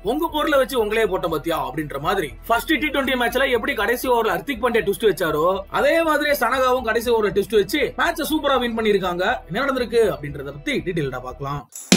உங்க பொருளை வச்சு உங்களே போட்ட பத்தியா அப்படின்ற மாதிரி ஃபர்ஸ்ட் டி டுவெண்ட்டி மேட்ச்ல எப்படி கடைசி ஓவர்ல ஹர்திக் பாண்டியா ட்விஸ்ட் வச்சாரோ அதே மாதிரி சனகாவும் கடைசி ஓவர்ல ட்விஸ்ட் வச்சு மேட்ச சூப்பரா வின் பண்ணிருக்காங்க என்ன நடந்திருக்கு அப்படின்றத பத்தி டீடைல்டா பார்க்கலாம்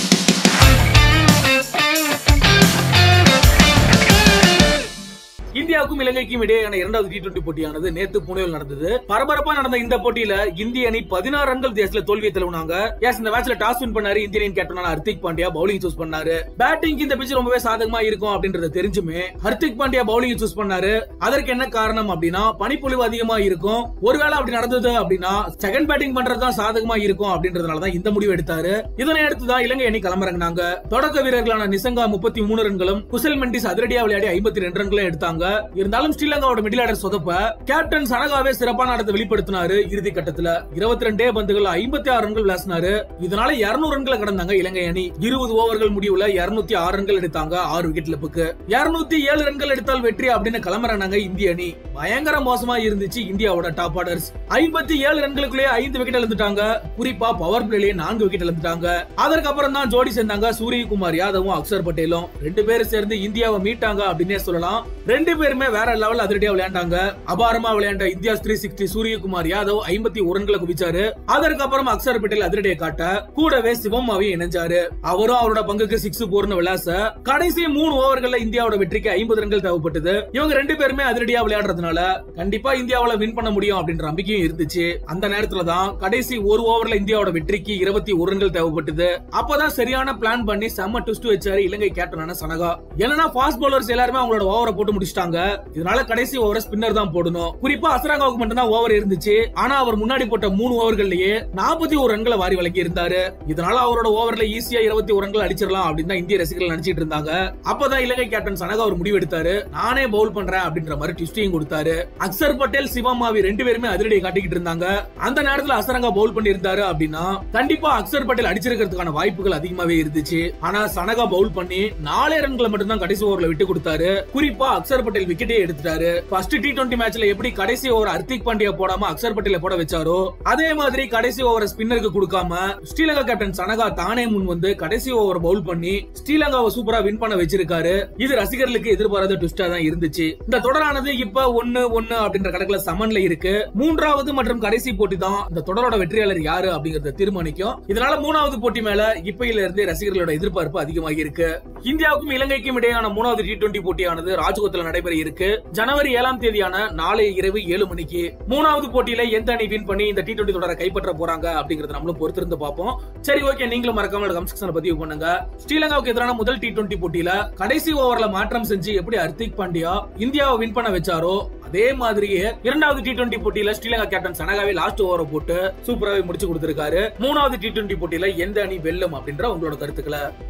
இந்தியாவுக்கும் இலங்கைக்கும் இடையேயான இரண்டாவது டி டுவெண்டி போட்டியானது நேத்து புனேவில் நடந்தது பரபரப்பா நடந்த இந்த போட்டியில இந்திய அணி பதினாறு ரன்கள் தேசத்துல தோல்வியை தழுவினாங்க எஸ் இந்த மேட்ச்ல டாஸ் வின் பண்ணாரு இந்திய அணியின் கேப்டனான ஹர்திக் பாண்டியா பவுலிங் சூஸ் பண்ணாரு பேட்டிங் இந்த பிச் ரொம்பவே சாதகமா இருக்கும் அப்படின்றத தெரிஞ்சுமே ஹர்திக் பாண்டியா பவுலிங் சூஸ் பண்ணாரு அதற்கு என்ன காரணம் அப்படின்னா பனிப்பொழிவு அதிகமா இருக்கும் ஒருவேளை அப்படி நடந்தது அப்படின்னா செகண்ட் பேட்டிங் பண்றதுதான் சாதகமா இருக்கும் அப்படின்றதுனால தான் இந்த முடிவு எடுத்தாரு இதனை அடுத்து தான் இலங்கை அணி களமிறங்கினாங்க தொடக்க வீரர்களான நிசங்கா முப்பத்தி மூணு ரன்களும் குசல் மெண்டிஸ் அதிரடியா விளையாடி ஐம்பத்தி ரெண்டு ரன்களும் எடுத்தாங்க இருந்தாலும் ஸ்ரீலங்காவோட மிடில் ஆர்டர் சொதப்ப கேப்டன் சனகாவே சிறப்பான ஆட்டத்தை வெளிப்படுத்தினாரு இறுதி கட்டத்துல இருபத்தி ரெண்டே பந்துகள் ஐம்பத்தி ஆறு ரன்கள் விளாசினாரு இதனால இருநூறு ரன்களை கடந்தாங்க இலங்கை அணி இருபது ஓவர்கள் முடிவுல இருநூத்தி ஆறு ரன்கள் எடுத்தாங்க ஆறு விக்கெட் இழப்புக்கு இருநூத்தி ஏழு ரன்கள் எடுத்தால் வெற்றி அப்படின்னு கிளம்புறாங்க இந்திய அணி பயங்கர மோசமா இருந்துச்சு இந்தியாவோட டாப் ஆர்டர்ஸ் ஐம்பத்தி ஏழு ரன்களுக்குள்ளே ஐந்து விக்கெட் இழந்துட்டாங்க குறிப்பா பவர் பிளேலயே நான்கு விக்கெட் இழந்துட்டாங்க அதற்கப்புறம் தான் ஜோடி சேர்ந்தாங்க சூரியகுமார் யாதவும் அக்சர் பட்டேலும் ரெண்டு பேரும் சேர்ந்து இந்தியாவை மீட்டாங்க அப்படின்னே சொல்லலாம் ரெண்டு பேருமே வேற லெவல் அதிரடியா விளையாண்டாங்க அபாரமா விளையாண்ட India three sixty Suryakumar Yadav ஐம்பத்தி ஒரு ரன்களை குவிச்சாரு அதற்கப்புறம் அக்சர் பட்டேல் அதிரடியை காட்ட கூடவே சிவமாவையும் இணைஞ்சாரு அவரும் அவரோட பங்குக்கு சிக்ஸ் போர்னு விளாச கடைசி மூணு ஓவர்கள்ல இந்தியாவோட வெற்றிக்கு ஐம்பது ரன்கள் தேவைப்பட்டது இவங்க ரெண்டு பேருமே அதிரடியா விளையாடுறதுனால கண்டிப்பா இந்தியாவால வின் பண்ண முடியும் அப்படின்ற நம்பிக்கையும் இருந்துச்சு அந்த நேரத்துல தான் கடைசி ஒரு ஓவர்ல இந்தியாவோட வெற்றிக்கு இருபத்தி ஒரு ரன்கள் தேவைப்பட்டது அப்பதான் சரியான பிளான் பண்ணி செம்ம ட்விஸ்ட் வச்சாரு இலங்கை கேப்டனான சனகா என்னன்னா ஃபாஸ்ட் பவுலர்ஸ் எல்லாருமே அவங்களோட ஓவரை போட்டு முடிச்சிட்டாங்க இதனால கடைசி ஓவரை ஸ்பின்னர் தான் போடணும் குறிப்பா அசராகாவுக்கு மட்டும் தான் ஓவர் இருந்துச்சு ஆனா அவர் முன்னாடி போட்ட மூணு ஓவர்கள்லயே நாற்பத்தி ஒரு ரன்களை வாரி வழங்கி இருந்தாரு இதனால அவரோட ஓவர்ல ஈஸியா இருபத்தி ஒரு ரன்கள் அடிச்சிடலாம் அப்படின்னு தான் இந்திய ரசிகர்கள் நினைச்சிட்டு இருந்தாங்க அப்பதான் இலங்கை கேப்டன் சனகா ஒரு முடிவு எடுத்தாரு நானே பவுல் பண்றேன் அப்படின்ற மாதிரி ட்விஸ்டையும் கொடுத்தாரு அக்சர் பட்டேல் சிவமாவி ரெண்டு பேருமே அதிரடியை காட்டிக்கிட்டு இருந்தாங்க அந்த நேரத்துல அசரங்கா பவுல் பண்ணி இருந்தாரு அப்படின்னா கண்டிப்பா அக்சர் பட்டேல் அடிச்சிருக்கிறதுக்கான வாய்ப்புகள் அதிகமாவே இருந்துச்சு ஆனா சனகா பவுல் பண்ணி நாலே ரன்களை மட்டும் தான் கடைசி ஓவர்ல விட்டு கொடுத்தாரு குறிப்பா அக்சர் பட்டேல் விக்கெட்டே எடுத்துட்டாரு ஃபர்ஸ்ட் டி டுவெண்டி மேட்ச்ல எப்படி கடைசி ஓவர் ஹர்திக் பாண்டியா போடாம அக்சர் பட்டேல போட வச்சாரோ அதே மாதிரி கடைசி ஓவரை ஸ்பின்னருக்கு கொடுக்காம ஸ்ரீலங்கா கேப்டன் சனகா தானே முன் வந்து கடைசி ஓவர் பவுல் பண்ணி ஸ்ரீலங்காவை சூப்பரா வின் பண்ண வச்சிருக்காரு இது ரசிகர்களுக்கு எதிர்பாராத ட்விஸ்டா தான் இருந்துச்சு இந்த தொடரானது இப்ப ஒன்னு ஒன்னு அப்படின்ற கணக்குல சமன்ல இருக்கு மூன்றாவது மற்றும் கடைசி போட்டி தான் இந்த தொடரோட வெற்றியாளர் யாரு அப்படிங்கறத தீர்மானிக்கும் இதனால மூணாவது போட்டி மேல இப்பையில இருந்தே ரசிகர்களோட எதிர்பார்ப்பு அதிகமாகி இருக்கு இந்தியாவுக்கும் இலங்கைக்கும் இடையான மூணாவது டி டுவெண்டி போட்டியானது ராஜ்கோட்ல நடைபெற இருக்கு ஜனவரி ஏழாம் தேதியான நாளை இரவு ஏழு மணிக்கு மூணாவது போட்டியில எந்த அணி வின் பண்ணி இந்த டி டுவெண்டி தொடரை கைப்பற்ற போறாங்க அப்படிங்கறத நம்மளும் பொறுத்திருந்து பார்ப்போம் சரி ஓகே நீங்களும் மறக்காம கமெண்ட் செக்ஷன்ல பதிவு பண்ணுங்க ஸ்ரீலங்காவுக்கு எதிரான முதல் டி டுவெண்டி போட்டியில கடைசி ஓவர்ல மாற்றம் செஞ்சு எப்படி ஹர்திக் பாண்டியா இந்தியாவை வின் பண்ண வச்சாரோ அதே மாதிரியே இரண்டாவது டி டுவெண்டி போட்டியில ஸ்ரீலங்கா கேப்டன் சனகாவே லாஸ்ட் ஓவரை போட்டு சூப்பராகவே முடிச்சு கொடுத்திருக்காரு மூணாவது டி டுவெண்டி போட்டியில எந்த அணி வெல்லும் அப்படின்ற உங்களோட கருத்துக்களை